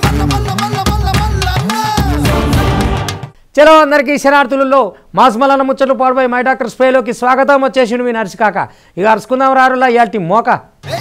చలో అందరికీ శరార్థులలో మాస్మలన్న ముచ్చట్లు పాడుపై మై డాక్టర్ స్ప్రేలోకి స్వాగతం వచ్చేసిండు మీ నర్సికాక ఇక అరుచుకుందాం రారులా ఇయాల్టి మోక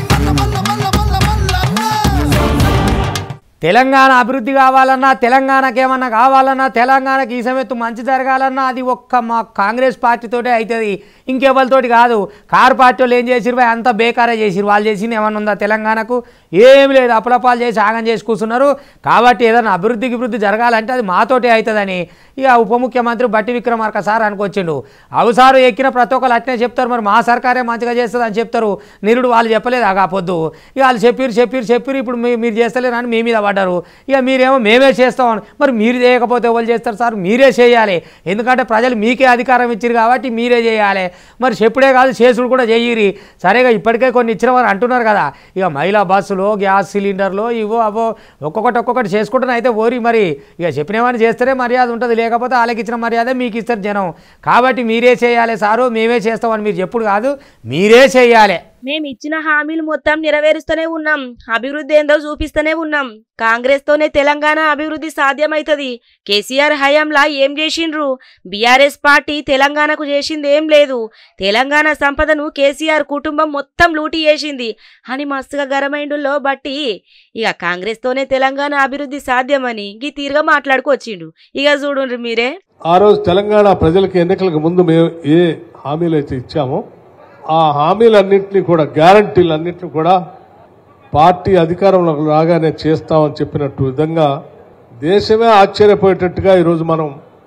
తెలంగాణ అభివృద్ధి కావాలన్నా తెలంగాణకి ఏమన్నా కావాలన్నా తెలంగాణకి ఈ సమయత్తు మంచి జరగాలన్నా అది ఒక్క మా కాంగ్రెస్ పార్టీతోటే అవుతుంది ఇంకెవరితోటి కాదు కారు పార్టీ వాళ్ళు ఏం చేసిరు భయ్ అంతా బేకారే చేసిరు వాళ్ళు చేసింది ఏమన్నా ఉందా తెలంగాణకు ఏమి లేదు అప్పులపాలు చేసి ఆగం చేసి కూర్చున్నారు కాబట్టి ఏదైనా అభివృద్ధికి అభివృద్ధి జరగాలంటే అది మాతోటే అవుతుందని ఇక ఉప ముఖ్యమంత్రి బట్టి విక్రమార్క సార్ అనుకొచ్చిండు అవుసారు ఎక్కిన ప్రతి ఒక్కరు అట్నే చెప్తారు మరి మా సర్కారే మంచిగా చేస్తుంది అని చెప్తారు నిరుడు వాళ్ళు చెప్పలేదు ఆ పొద్దు ఇక వాళ్ళు చెప్పిరు చెప్పిరు చెప్పిరు ఇప్పుడు మీ- మీరు చేస్తలేరని మీ మీద పడ్డారు ఇక మీరేమో మేమే చేస్తాం మరి మీరు చేయకపోతే ఎవరు చేస్తారు సార్ మీరే చేయాలి ఎందుకంటే ప్రజలు మీకే అధికారం ఇచ్చారు కాబట్టి మీరే చేయాలి మరి చెప్పుడే కాదు చేసుడు కూడా చెయ్యిరి సరేగా ఇప్పటికే కొన్ని ఇచ్చిన వారు అంటున్నారు కదా ఇక మహిళా బస్సులు గ్యాస్ సిలిండర్లు ఇవో అవో ఒక్కొక్కటి ఒక్కొక్కటి చేసుకుంటున్నా అయితే ఓరి మరి ఇక చెప్పినవన్నీ చేస్తేనే మర్యాద ఉంటుంది లేకపోతే వాళ్ళకి ఇచ్చిన మర్యాద మీకు ఇస్తారు జనం కాబట్టి మీరే చేయాలి సారు మేమే చేస్తామని మీరు చెప్పుడు కాదు మీరే చేయాలి మేము ఇచ్చిన హామీలు మొత్తం నెరవేరుస్తూనే ఉన్నాం అభివృద్ధి ఏందో చూపిస్తూనే ఉన్నాం కాంగ్రెస్ తోనే తెలంగాణ అభివృద్ధి సాధ్యమైతది కేసీఆర్ హయాంలా ఏం చేసిండ్రు బీఆర్ఎస్ పార్టీ తెలంగాణకు చేసింది ఏం లేదు తెలంగాణ సంపదను కేసీఆర్ కుటుంబం మొత్తం లూటీ చేసింది అని మస్తుగా గరమైండుల్లో బట్టి ఇక కాంగ్రెస్ తోనే తెలంగాణ అభివృద్ధి సాధ్యమని గీ తీరుగా మాట్లాడుకొచ్చిండు ఇక చూడుండ్రి మీరే ఆ రోజు తెలంగాణ ప్రజలకు ఎన్నికలకు ముందు మేము ఏ హామీలు అయితే ఇచ్చామో ఆ హామీలన్నింటినీ కూడా గ్యారంటీలన్నింటినీ కూడా పార్టీ అధికారంలోకి రాగానే చేస్తామని చెప్పినట్టు విధంగా దేశమే ఆశ్చర్యపోయేటట్టుగా ఈరోజు మనం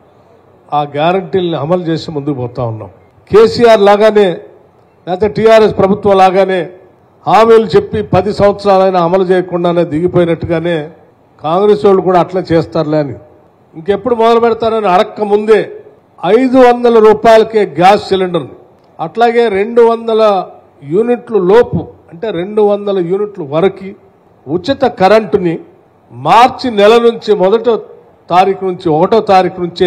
ఆ గ్యారంటీలను అమలు చేసి ముందుకు పోతా ఉన్నాం కేసీఆర్ లాగానే లేకపోతే టీఆర్ఎస్ ప్రభుత్వం లాగానే హామీలు చెప్పి పది సంవత్సరాలైనా అమలు చేయకుండానే దిగిపోయినట్టుగానే కాంగ్రెస్ వాళ్ళు కూడా అట్లా చేస్తారులే అని ఇంకెప్పుడు మొదలు పెడతారని అడక్క ముందే ఐదు వందల రూపాయలకే గ్యాస్ సిలిండర్ అట్లాగే రెండు వందల యూనిట్లు లోపు అంటే రెండు వందల యూనిట్లు వరకు ఉచిత కరెంటుని మార్చి నెల నుంచి మొదటో తారీఖు నుంచి ఒకటో తారీఖు నుంచే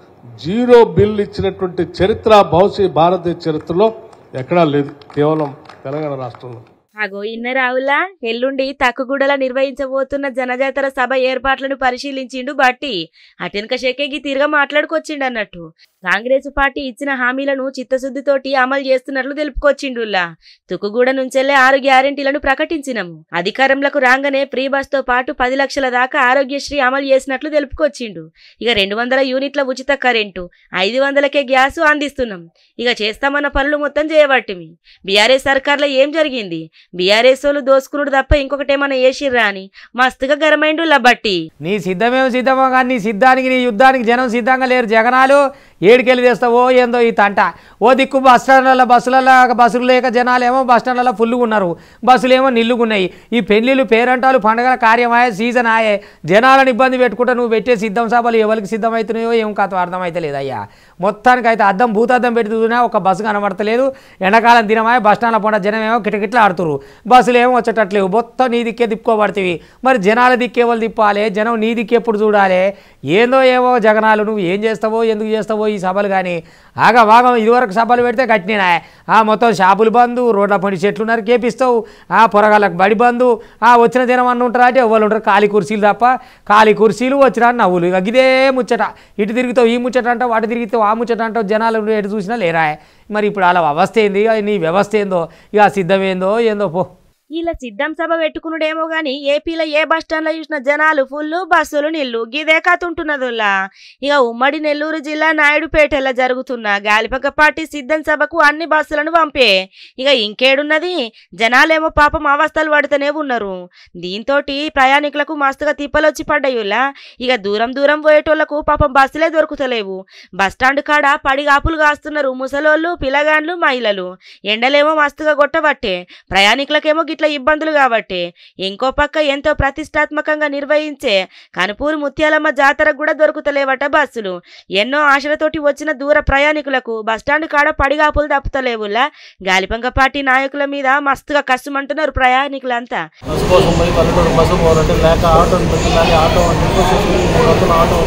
జీరో బిల్ ఇచ్చినటువంటి చరిత్ర భవిష్య భారతదేశ చరిత్రలో ఎక్కడా లేదు కేవలం తెలంగాణ రాష్ట్రంలో అగో ఇన్న రావులా ఎల్లుండి తక్కుగూడల నిర్వహించబోతున్న జనజాతర సభ ఏర్పాట్లను పరిశీలించిండు బట్టి అటెనక షెక్కేగి తిరగా మాట్లాడుకొచ్చిండు అన్నట్టు కాంగ్రెస్ పార్టీ ఇచ్చిన హామీలను చిత్తశుద్ధితోటి అమలు చేస్తున్నట్లు తెలుపుకొచ్చిండుల్లా తుక్కుగూడ నుంచెల్లే ఆరు గ్యారెంటీలను ప్రకటించినము అధికారంలోకి రాగానే ఫ్రీ బస్ తో పాటు పది లక్షల దాకా ఆరోగ్యశ్రీ అమలు చేసినట్లు తెలుపుకొచ్చిండు ఇక రెండు వందల యూనిట్ల ఉచిత కరెంటు ఐదు వందలకే గ్యాసు అందిస్తున్నాం ఇక చేస్తామన్న పనులు మొత్తం చేయబట్టిమి బీఆర్ఎస్ సర్కార్లో ఏం జరిగింది బీఆర్ఎస్ వాళ్ళు దోసుకునుడు తప్ప ఇంకొకటి ఏమన్నా వేసిర్రా అని మస్తుగా గరమైండు లబ్బట్టి నీ సిద్ధమేమో సిద్ధమో కానీ నీ సిద్ధానికి నీ యుద్ధానికి జనం సిద్ధంగా లేరు జగనాలు ఏడికెళ్ళి తెస్తావో ఏందో ఈ తంట ఓ దిక్కు బస్ స్టాండ్లలో బస్సులలో బస్సులు లేక జనాలేమో బస్ స్టాండ్లలో ఫుల్లుగా ఉన్నారు బస్సులేమో నిల్లుగున్నాయి ఈ పెళ్లిళ్ళు పేరంటాలు పండగల కార్యమాయే సీజన్ ఆయే జనాలను ఇబ్బంది పెట్టుకుంటా నువ్వు పెట్టే సిద్ధం సభలు ఎవరికి సిద్ధమవుతున్నాయో ఏం కథ అర్థమైతే లేదయ్యా మొత్తానికి అయితే అద్దం భూతాద్దం పెట్టి చూసినా ఒక బస్సు కనబడతలేదు ఎండాకాలం దినమాయ బస్ స్టాండ్లో పోయిన జనం ఏమో కిటకిట్లా ఆడుతురు బస్సులు ఏమో వచ్చేటట్లేవు మొత్తం నీ దిక్కే తిప్పుకోబడుతుంది మరి జనాల దిక్కే వాళ్ళు తిప్పాలి జనం నీ దిక్కు ఎప్పుడు చూడాలి ఏందో ఏవో జగనాలు నువ్వు ఏం చేస్తావో ఎందుకు చేస్తావో ఈ సభలు కానీ ఆగా భాగం ఇదివరకు సభలు పెడితే కట్టినా ఆ మొత్తం షాపులు బంధు రోడ్ల పని చెట్లు నరికేపిస్తావు ఆ పొరగాళ్ళకు బడి బంధు ఆ వచ్చిన దినం అన్న ఉంటారా అంటే ఎవరు ఉంటారు ఖాళీ కుర్చీలు తప్ప ఖాళీ కుర్చీలు వచ్చిన నవ్వులు ఇక ఇదే ముచ్చట ఇటు తిరుగుతావు ఈ ముచ్చట అంటావు అటు తిరుగుతావు ఆ ముచ్చట అంటావు జనాలు నువ్వు ఎటు చూసినా లేరా మరి ఇప్పుడు అలా అవస్థ ఏంది నీ వ్యవస్థ ఏందో ఇక సిద్ధం ఏందో ఏందో పో ఇలా సిద్ధం సభ పెట్టుకునుడేమో గాని ఏపీలో ఏ బస్ స్టాండ్లో చూసిన జనాలు ఫుల్ బస్సులు నిల్లు గిదే కథ ఉంటున్నదిలా ఇక ఉమ్మడి నెల్లూరు జిల్లా నాయుడుపేటలో జరుగుతున్న గాలిపక పార్టీ సిద్ధం సభకు అన్ని బస్సులను పంపే ఇక ఇంకేడున్నది జనాలేమో పాపం అవస్థలు పడుతూనే ఉన్నారు దీంతో ప్రయాణికులకు మస్తుగా తిప్పలొచ్చి పడ్డాయులా ఇక దూరం దూరం పోయేటోళ్లకు పాపం బస్సులే దొరుకుతలేవు బస్ స్టాండ్ కాడ పడిగాపులు కాస్తున్నారు ముసలోళ్ళు పిల్లగాండ్లు మహిళలు ఎండలేమో మస్తుగా కొట్టబట్టే ప్రయాణికులకేమో గిట్ల ఇబ్బందులు కాబట్టి ఇంకో పక్క ఎంతో ప్రతిష్టాత్మకంగా నిర్వహించే కనుపూరు ముత్యాలమ్మ జాతరకు కూడా దొరుకుతలేవట బస్సులు ఎన్నో ఆశలతోటి వచ్చిన దూర ప్రయాణికులకు బస్టాండ్ కాడ పడిగాపులు తప్పుతలేవులా గాలిపంక పార్టీ నాయకుల మీద మస్తుగా కష్టమంటున్నారు ప్రయాణికులంతా బస్సు కోసం పోయి పల్లెటూరు బస్సు పోవాలంటే లేక ఆటోని పెట్టాలి ఆటో మూడు వందల ఆటో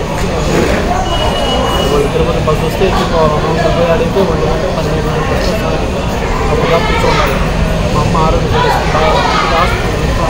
పోయి తిరుపతి బస్సు వస్తే ఎక్కిపోవాలి మూడు పోయి అడిగితే ఒంటి గంట పన్నెండు గంటల బస్సు వస్తుంది అప్పుడు కూర్చోవాలి మా అమ్మ ఆరోగ్యం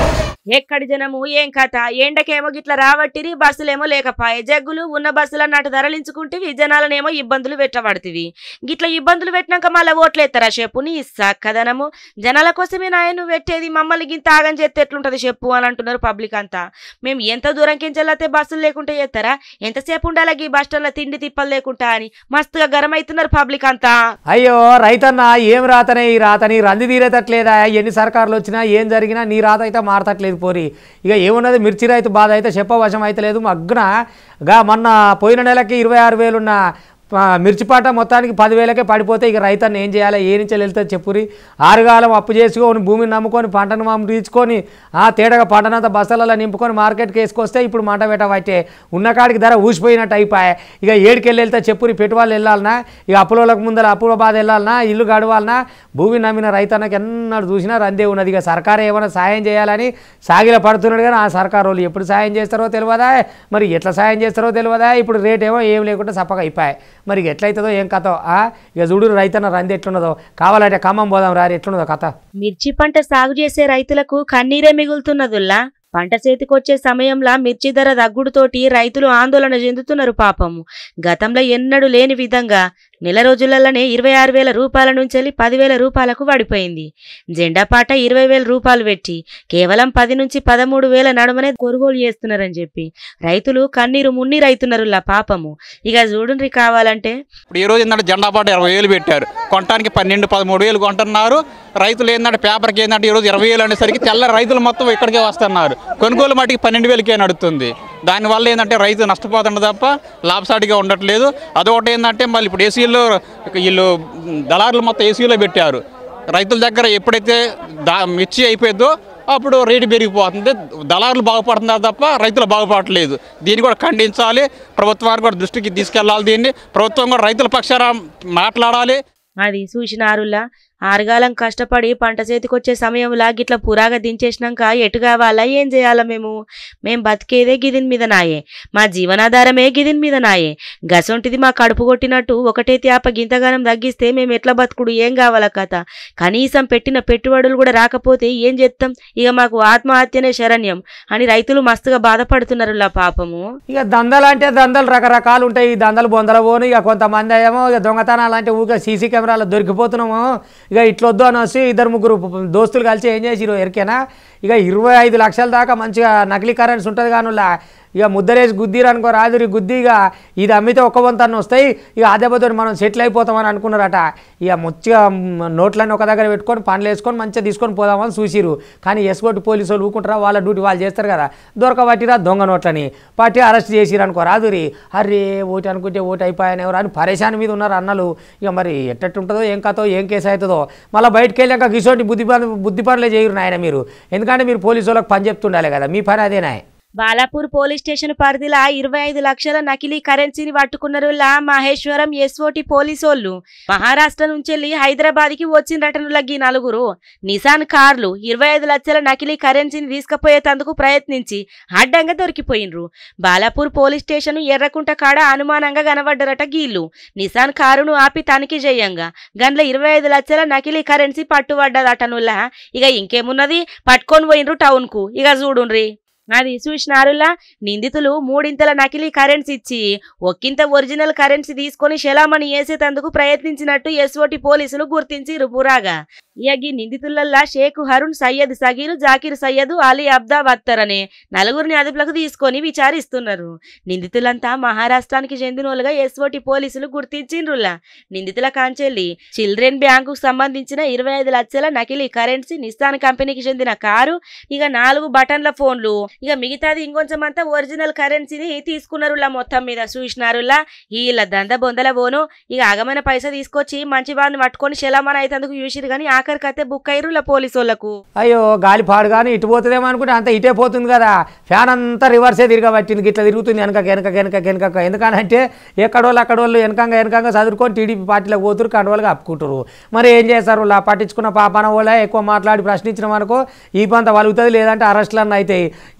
ఎక్కడి జనము ఏం కథ ఎండకేమో గిట్ల రావట్టిరి బస్సులేమో లేకపాయే జగ్గులు ఉన్న బస్సులన్న అటు తరలించుకుంటేవి జనాలనేమో ఇబ్బందులు పెట్టబడుతుంది గిట్ల ఇబ్బందులు పెట్టినాక మళ్ళీ ఓట్లేస్తారా చెప్పు నీ సక్కదనము జనాల కోసమే నాయ నువ్వు పెట్టేది మమ్మల్ని గింత ఆగం చేస్తే ఎట్లుంటది చెప్పు అని అంటున్నారు పబ్లిక్ అంతా మేము ఎంత దూరం కించెల్లితే బస్సులు లేకుంటే చేస్తారా ఎంతసేపు ఉండాలి ఈ బస్ స్టాండ్లో తిండి తిప్పలు లేకుండా అని మస్తుగా గరం అవుతున్నారు పబ్లిక్ అంతా అయ్యో రైతన్న ఏం రాతనే ఈ రాతని రంది తీరేటట్లేదా ఎన్ని సర్కారులు వచ్చినా ఏం జరిగినా నీ రాత అయితే మారతట్లేదు పోరి ఇక ఏమున్నది మిర్చి రైతు బాధ అయితే చెప్పవశం అయితే లేదు మగ్గున గా మొన్న పోయిన నెలకి ఇరవై ఆరు వేలున్న ఆ, మిర్చి పాట మొత్తానికి పదివేలకే పడిపోతే ఇక రైతన్న ఏం చేయాలి ఏ నుంచి వెళ్తే చెప్పురి ఆరుగాలం అప్పు చేసుకొని భూమిని నమ్ముకొని పంటను మాము తీర్చుకొని ఆ తేడగా పంటనంతా బస్తాలలో నింపుకొని మార్కెట్కి వేసుకొస్తే ఇప్పుడు మంట పెట్ట పట్టే ఉన్న కాడికి ధర ఊసిపోయినట్టు అయిపోయాయి ఇక ఏడుకెళ్ళి వెళ్తే చెప్పురి పెట్టుబడులు వెళ్ళాలన్నా ఇక అప్పులోలకు ముందర అప్పుల బాధ వెళ్ళాలన్నా ఇల్లు గడవాలన్నా భూమి నమ్మిన రైతన్నకి ఎన్నడు చూసినా రందే ఉన్నది ఇక సర్కారు ఏమైనా సాయం చేయాలని సాగిల పడుతున్నాడు కానీ ఆ సర్కారు వాళ్ళు ఎప్పుడు సాయం చేస్తారో తెలియదా మరి ఎట్లా సాయం చేస్తారో తెలియదా ఇప్పుడు రేట్ ఏమో ఏం లేకుండా చప్పగా అయిపోయాయి మరి ఇక ఎట్లయితుందో ఏం కథో ఆ? ఇక చూడు రైతన్న రంది ఎట్లున్నదో కావాలంటే ఖమ్మం పోదాం రారి ఎట్లున్నదో కథ మిర్చి పంట సాగు చేసే రైతులకు కన్నీరే మిగులుతున్నదుల్లా పంట చేతికొచ్చే సమయంలో మిర్చి ధర తగ్గుడుతోటి రైతులు ఆందోళన చెందుతున్నారు పాపము గతంలో ఎన్నడూ లేని విధంగా నెల రోజులలోనే ఇరవై ఆరు వేల రూపాయల నుంచి పదివేల రూపాయలకు పడిపోయింది జెండా పాట ఇరవై వేల రూపాయలు పెట్టి కేవలం పది నుంచి పదమూడు వేల నడుమనే కొనుగోలు చేస్తున్నారని చెప్పి రైతులు కన్నీరు మున్ని రైతున్నారు పాపము ఇక చూడండి కావాలంటే ఇప్పుడు ఈ రోజు ఏంటంటే జెండా పాట ఇరవై వేలు పెట్టారు కొనడానికి పన్నెండు పదమూడు వేలు కొంటున్నారు రైతులు ఏంటంటే పేపర్కి ఏంటంటే ఈరోజు ఇరవై వేలు అనేసరికి తెల్ల రైతులు మొత్తం ఇక్కడికే వస్తున్నారు కొనుగోలు మటుకి పన్నెండు వేలకే నడుస్తుంది దానివల్ల ఏంటంటే రైతు నష్టపోతుండ తప్ప లాభసాటిగా ఉండట్లేదు అదొకటి ఏంటంటే మళ్ళీ ఇప్పుడు ఏసీలో వీళ్ళు దళారులు మొత్తం ఏసీలో పెట్టారు రైతుల దగ్గర ఎప్పుడైతే దా మిర్చి అయిపోయిందో అప్పుడు రేటు పెరిగిపోతుంది దళారులు బాగుపడుతున్నారు తప్ప రైతులు బాగుపడట్లేదు దీన్ని కూడా ఖండించాలి ప్రభుత్వానికి కూడా దృష్టికి తీసుకెళ్లాలి దీన్ని ప్రభుత్వం కూడా రైతుల పక్షాన మాట్లాడాలి అది చూసినారులా ఆరుగాలం కష్టపడి పంట చేతికొచ్చే సమయంలో గిట్ల పురాగా దించేసినాక ఎటు కావాలా ఏం చేయాలా మేము మేం బతికేదే గిదిన్ మీద నాయే మా జీవనాధారమే గిదిన్ మీద నాయే గసొంటిది మా కడుపు కొట్టినట్టు ఒకటే త్యాప గింతగానం తగ్గిస్తే మేము ఎట్లా బతుకుడు ఏం కావాలా కథ కనీసం పెట్టిన పెట్టుబడులు కూడా రాకపోతే ఏం చేస్తాం ఇక మాకు ఆత్మహత్యనే శరణ్యం అని రైతులు మస్తుగా బాధపడుతున్నారులా పాపము ఇక దందలు అంటే దందలు రకరకాలు ఉంటాయి ఈ దందలు బొందల పోను ఇక కొంతమంది ఏమో ఇక దొంగతనాలు అంటే ఊరికే సీసీ కెమెరాలు దొరికిపోతున్నాము ఇక ఇట్లొద్దు అని వచ్చి ఇద్దరు ముగ్గురు దోస్తులు కలిసి ఏం చేసిరు ఎరికేనా ఇక ఇరవై ఐదు లక్షల దాకా మంచిగా నకిలీ కరెన్సీ ఉంటుంది కానులా ఇక ముద్దరేసి గుద్దీరు అనుకో రాదురి గుద్ది ఇక ఇది అమ్మితే ఒక్క వంతన్న వస్తాయి ఇక అదే బదులు మనం సెటిల్ అయిపోతామని అనుకున్నారట ఇక ముచ్చిగా మ్, నోట్లన్నీ ఒక దగ్గర పెట్టుకొని పండ్లు వేసుకొని మంచిగా తీసుకొని పోదామని చూసిరు కానీ ఎస్కోటి పోలీసు వాళ్ళు ఊకుంటారా వాళ్ళ డ్యూటీ వాళ్ళు చేస్తారు కదా దొరకబట్టిరా దొంగ నోట్లని పట్టి అరెస్ట్ చేసిరు అనుకో రాదురి అరే ఓటు అనుకుంటే ఓటు అయిపోయాను ఎవరు అని పరేషాన్ మీద ఉన్నారు అన్నలు ఇక మరి ఎట్టట్టుంటుందో ఏం కథో ఏం కేసు అవుతుందో మళ్ళీ బయటకు వెళ్ళాక గిసోటి బుద్ధి పని బుద్ధి పనులే చేయరు నాయన మీరు ఎందుకంటే మీరు పోలీసు వాళ్ళకి పని చెప్తుండాలి కదా మీ పని అదేనా బాలాపూర్ పోలీస్ స్టేషన్ పరిధిలో ఇరవై ఐదు లక్షల నకిలీ కరెన్సీని పట్టుకున్నారు లా మహేశ్వరం ఎస్ఓటి పోలీసోళ్ళు మహారాష్ట్ర నుంచి వెళ్ళి హైదరాబాద్ కి వచ్చిండ్రటనుల ఈ నలుగురు నిసాన్ కార్లు ఇరవై ఐదు లక్షల నకిలీ కరెన్సీని తీసుకుపోయేందుకు ప్రయత్నించి అడ్డంగా దొరికిపోయినరు బాలాపూర్ పోలీస్ స్టేషన్ ఎర్రకుంట కాడ అనుమానంగా కనబడ్డరట గీళ్ళు నిసాన్ కారును ఆపి తనిఖీ చేయంగా గండ్ల ఇరవై ఐదు లక్షల నకిలీ కరెన్సీ పట్టుబడ్డదటనుల్లా ఇక ఇంకేమున్నది పట్టుకొని పోయినరు టౌన్ కు ఇక చూడుండ్రి అది చూసినారులా నిందితులు మూడింతల నకిలీ కరెన్సీ ఇచ్చి ఒక్కింత ఒరిజినల్ కరెన్సీ తీసుకొని శలామణి వేసేటందుకు ప్రయత్నించినట్టు ఎస్ఓటి పోలీసులు గుర్తించిరు పురాగా ఇయగి నిందితులల్లా షేక్ హరుణ్ సయ్యద్ సగీర్ జాకిర్ సయ్యద్ అలీ అబ్దా బత్తర్ అనే నలుగురిని అదుపులోకి తీసుకొని విచారిస్తున్నారు నిందితులంతా మహారాష్ట్రానికి చెందినోలుగా ఎస్ఓటి పోలీసులు గుర్తించిండ్రులా నిందితుల కాంచెల్లి చిల్డ్రన్ బ్యాంకు సంబంధించిన ఇరవై ఐదు లక్షల నకిలీ కరెన్సీ నిస్తాన్ కంపెనీకి చెందిన కారు ఇక నాలుగు బటన్ల ఫోన్లు ఇక మిగతాది ఇంకొంచెం అంతా ఒరిజినల్ కరెన్సీని తీసుకున్నారులా మొత్తం మీద చూసినారులా వీళ్ళ దంద బొందల పోను ఇక అగమైన పైసా తీసుకొచ్చి మంచి వాడిని పట్టుకొని శలమన అయితందుకు చూసిరు కానీ ఆఖరికైతే బుక్ అయ్యారులా పోలీసు వాళ్ళకు అయ్యో గాలి పాడు కానీ ఇటు పోతుందేమో అనుకుంటే అంత ఇటే పోతుంది కదా ఫ్యాన్ అంతా రివర్సే తిరగబట్టింది ఇట్లా తిరుగుతుంది వెనక వెనక వెనక వెనక ఎందుకనంటే ఎక్కడోళ్ళు అక్కడోళ్ళు వెనకంగా వెనకంగా చదువుకొని టీడీపీ పార్టీలోకి పోతురు కండవాళ్ళకి అప్పుకుంటారు మరి ఏం చేస్తారు ఇలా పట్టించుకున్న పాపన వాళ్ళ ఎక్కువ మాట్లాడి ప్రశ్నించిన మనకు ఈ పంత వలుగుతుంది లేదంటే అరెస్టులు అన్న అవుతాయి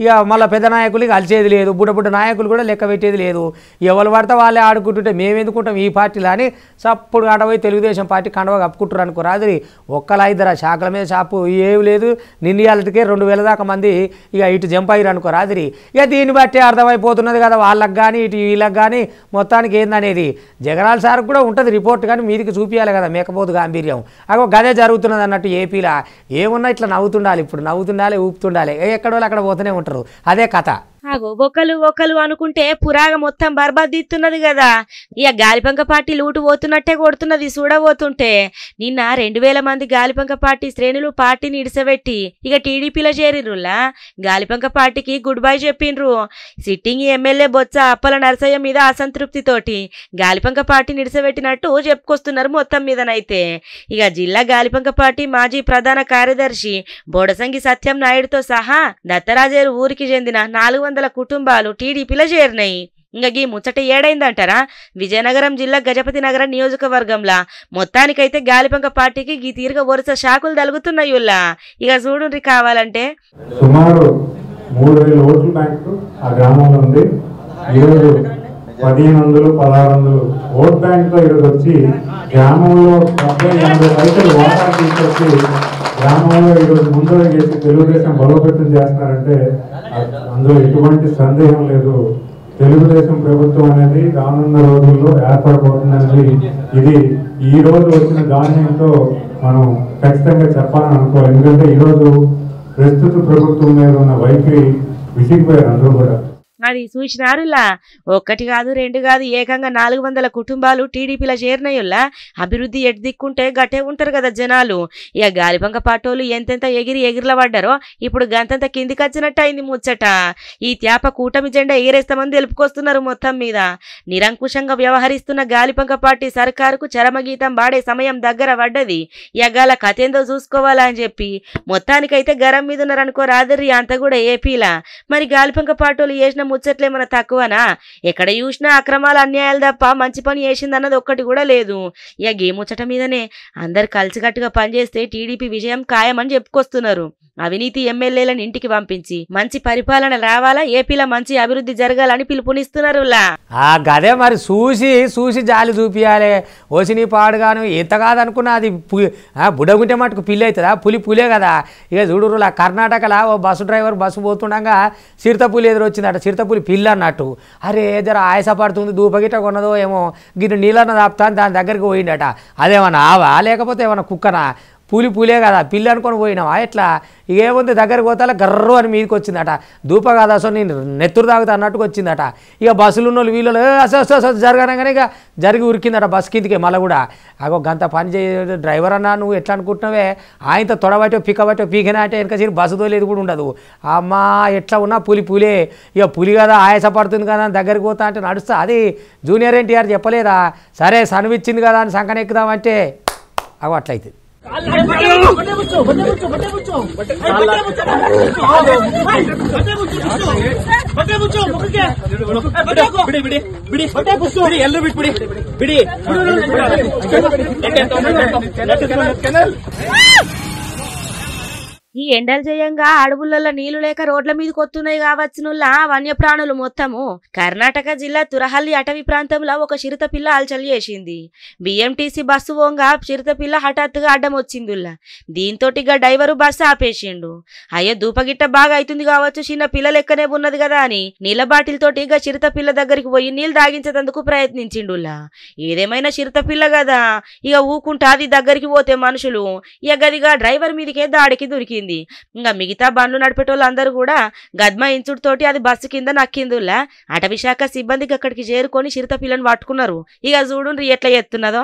ఇక మళ్ళీ పెద్ద నాయకులు కలిసేది లేదు బుడ్డ బుడ్డ నాయకులు కూడా లెక్క పెట్టేది లేదు ఎవరు పడితే వాళ్ళే ఆడుకుంటుంటే మేము ఎందుకుంటాం ఈ పార్టీలో అని సప్పుడు కండపోయి తెలుగుదేశం పార్టీ కండవ కప్పుకుంటారు అనుకో రాత్రి ఒక్కలా ఇద్దరు శాఖల మీద షాపు ఏమి లేదు నిన్నయాలకే రెండు వేల దాకా మంది ఇక ఇటు జంప్ అయ్యారు అనుకో రాత్రి ఇక దీన్ని బట్టి అర్థమైపోతున్నది కదా వాళ్ళకి కానీ ఇటు వీళ్ళకి కానీ మొత్తానికి ఏందనేది జగనాల సార్ కూడా ఉంటుంది రిపోర్ట్ కానీ మీదికి చూపించాలి కదా మేకపోతు గాంభీర్యం అగో గదే జరుగుతున్నది అన్నట్టు ఏపీలో ఏమున్నా ఇట్లా నవ్వుతుండాలి ఇప్పుడు నవ్వుతుండాలి ఊపుతుండాలి ఏ ఎక్కడో వాళ్ళు అక్కడ పోతూనే ఉంటారు అదే కథ ఆగో ఒక్కలు ఒక్కలు అనుకుంటే పురాగ మొత్తం బర్బాదిస్తున్నది కదా ఇక గాలిపంక పార్టీ లూటు పోతున్నట్టే కొడుతున్నది చూడబోతుంటే నిన్న రెండు వేల మంది గాలిపంక పార్టీ శ్రేణులు పార్టీని ఇడిసబెట్టి ఇక టీడీపీలో చేరిర్రులా గాలిపంక పార్టీకి గుడ్ బై చెప్పిండ్రు సిట్టింగ్ ఎమ్మెల్యే బొత్స అప్పల నరసయ్య మీద అసంతృప్తితోటి గాలిపంక పార్టీని ఇడిసబెట్టినట్టు చెప్పుకొస్తున్నారు మొత్తం మీదనైతే ఇక జిల్లా గాలిపంక పార్టీ మాజీ ప్రధాన కార్యదర్శి బోడసంగి సత్యం నాయుడుతో సహా దత్తరాజేరు ఊరికి చెందిన నాలుగు వందల కుటుంబాలు టీడీపీలో చేరినాయి ఇంకా గీ ముచ్చట ఏడైందంటారా విజయనగరం జిల్లా గజపతి నగరం నియోజకవర్గంలా మొత్తానికైతే గాలిపంక పార్టీకి గీ తీరుగా వరుస షాకులు తలుగుతున్నాయి ఉల్లా ఇక చూడుండ్రి కావాలంటే సుమారు మూడు వేల ఓట్ల బ్యాంకు ఆ గ్రామంలో ఉంది ఈరోజు పదిహేను వందలు పదహారు వందలు ఓట్ బ్యాంక్తో ఈరోజు వచ్చి గ్రామంలో డెబ్బై ఎనభై రైతులు వాటా తీసుకొచ్చి గ్రామంలో ఈరోజు ముందు చేసి తెలుగుదేశం బలోపేతం చేస్తున్నారంటే అ- అందులో ఎటువంటి సందేహం లేదు తెలుగుదేశం ప్రభుత్వం అనేది రానున్న రోజుల్లో ఏర్పడబోతుందనేది ఇది ఈ రోజు వచ్చిన ధాన్యంతో మనం ఖచ్చితంగా చెప్పాలని అనుకోవాలి ఎందుకంటే ఈరోజు ప్రస్తుత ప్రభుత్వం మీద ఉన్న వైఖరి విసిగిపోయారు అందరూ కూడా అది చూసినారులా ఒక్కటి కాదు రెండు కాదు ఏకంగా నాలుగు వందల కుటుంబాలు టీడీపీలో చేరినయుల్లా అభివృద్ధి ఎటు దిక్కుంటే గట్టే ఉంటారు కదా జనాలు ఇక గాలిబంక పాటోలు ఎంతెంత ఎగిరి ఎగిరిల పడ్డారో ఇప్పుడు గంతంత కిందికి వచ్చినట్టు అయింది ముచ్చట ఈ త్యాప కూటమి జెండా ఎగిరేస్తామని తెలుపుకొస్తున్నారు మొత్తం మీద నిరంకుశంగా వ్యవహరిస్తున్న గాలిపంక పార్టీ సర్కారుకు చరమగీతం పాడే సమయం దగ్గర పడ్డది ఎగాల కథేందో చూసుకోవాలా అని చెప్పి మొత్తానికైతే గరం మీద ఉన్నారనుకో రాదర్రి అంత కూడా ఏపీలా మరి గాలిపంక పాటోలు చేసిన ముచ్చట్లేమన్నా తక్కువనా ఎక్కడ చూసినా అక్రమాలు అన్యాయాలు తప్ప మంచి పని చేసిందన్నది ఒక్కటి కూడా లేదు ఇక గీ ముచ్చట మీదనే అందరు కలిసికట్టుగా పనిచేస్తే టీడీపీ విజయం ఖాయమని చెప్పుకొస్తున్నారు అవినీతి ఎమ్మెల్యేలను ఇంటికి పంపించి మంచి పరిపాలన రావాలా ఏపీలో మంచి అభివృద్ధి జరగాలని పిలుపునిస్తున్నారు ఆ గదే మరి చూసి చూసి జాలి చూపియాలి ఓసిని పాడుగాను ఎంత కాదనుకున్నా అది పు- ఆ, బుడగుంటే మటుకు పిల్లి అవుతుందా పులి పులే కదా ఇక చూడురులా కర్ణాటకలో ఓ బస్సు డ్రైవర్ బస్సు పోతుండగా చిరుతపులి ఎదురొచ్చిందట చిరుతపులి పిల్లి అన్నట్టు అరే జర ఆయాస పడుతుంది దూపగిట కొన్నదో ఏమో గిన్నె నీళ్ళన్న దాపుతాను దాని దగ్గరికి పోయిండట అదేమన్నా ఆవా లేకపోతే ఏమన్నా కుక్కనా పూలి పూలే కదా పిల్లి అనుకొని పోయినావా ఎట్లా ఇక ఏముంది దగ్గరికి పోతా గర్రు అని మీదకి వచ్చిందట దూప కాదా సో నేను నెత్తురు తాగుతా అన్నట్టుగా వచ్చిందట ఇక బస్సులు ఉన్న వాళ్ళు వీళ్ళు అసలు జరగనగానే ఇక జరిగి ఉరికిందట బస్ కిందికి మళ్ళీ కూడా అగో గంత పని చేయ డ్రైవర్ అన్నా నువ్వు ఎట్లా అనుకుంటున్నావే ఆయనతో తొడబట్టో పిక్కబట్టో పీకినా అంటే వెనక సీరు బస్సు తోలేదు కూడా ఉండదు అమ్మా ఎట్లా ఉన్నా పులి పులే ఇక పులి కదా ఆయాస పడుతుంది కదా అని దగ్గరికి పోతా అంటే నడుస్తా అది జూనియర్ ఎన్టీఆర్ చెప్పలేదా సరే సనువిచ్చింది కదా అని సంకనెక్కుదామంటే అగో అట్లయితే ఈ ఎండలు చేయంగా అడవులలో నీళ్లు లేక రోడ్ల మీదకి వస్తున్నాయి కావచ్చునుల్లా వన్యప్రాణులు మొత్తము కర్ణాటక జిల్లా తురహల్లి అటవీ ప్రాంతంలో ఒక చిరుత పిల్ల అలచల్ చేసింది బిఎంటీసీ బస్సు పోంగా చిరుత పిల్ల హఠాత్తుగా అడ్డం వచ్చిందిల్లా దీంతో ఇక డ్రైవరు బస్సు ఆపేసిండు అయ్యో దూపగిట్ట బాగా అవుతుంది కావచ్చు చిన్న పిల్ల లెక్కనే ఉన్నది కదా అని నీళ్ళ బాటిల్ తోటి ఇక చిరుత పిల్ల దగ్గరికి పోయి నీళ్ళు తాగించేందుకు ప్రయత్నించిండుల్లా ఏదేమైనా చిరుత పిల్ల కదా ఇక ఊకుంటా అది దగ్గరికి పోతే మనుషులు ఇక గదిగా డ్రైవర్ మీదకే దాడికి దొరికింది ఇంకా మిగతా బండ్లు నడిపేటోళ్ళు అందరూ కూడా గద్మ ఇంచుడు తోటి అది బస్సు కింద నక్కిందిలా అటవీ శాఖ సిబ్బందికి అక్కడికి చేరుకొని చిరుత పిల్లని పట్టుకున్నారు ఇక చూడుండ్రి ఎట్లా ఎత్తున్నదో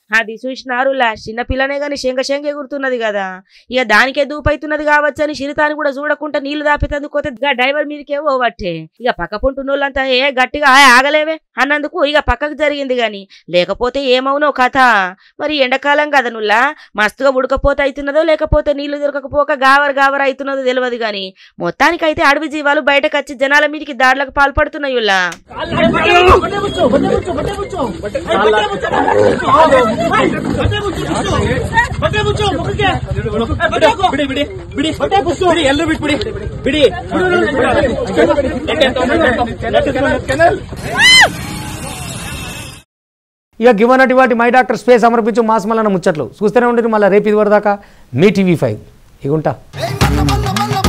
అది చూసినారులా చిన్న పిల్లనే గాని శంక శంక ఎగురుతున్నది కదా ఇక దానికే దూపైతున్నది కావచ్చు అని చిరుతాని కూడా చూడకుండా నీళ్లు దాపేతందుకు పోతే ఇక డ్రైవర్ మీదకే ఓవట్టే ఇక పక్క పుంటున్నోళ్ళంతా ఏ గట్టిగా "ఆ, ఆగలేవే అన్నందుకు ఇక పక్కకు జరిగింది గాని లేకపోతే ఏమవునో కథ మరి ఎండాకాలం కదా నుల్లా మస్తుగా ఉడకపోతే అవుతున్నదో లేకపోతే నీళ్లు దొరకకపోక గావర్ గావర్ అవుతున్నదో తెలియదు గాని మొత్తానికైతే అడవి జీవాలు బయటకు వచ్చి జనాల మీదకి దాడులకు పాల్పడుతున్నాయుల్లా ఇక గివనటి వాటి మై డాక్టర్ స్పేస్ సమర్పించు మాసమల్లన్న ముచ్చట్లు చూస్తూనే ఉండేది మళ్ళీ రేపు ఇది వరదాకా మీ టీవీ ఫైవ్ ఇగుంటా Hey, malla, malla, malla,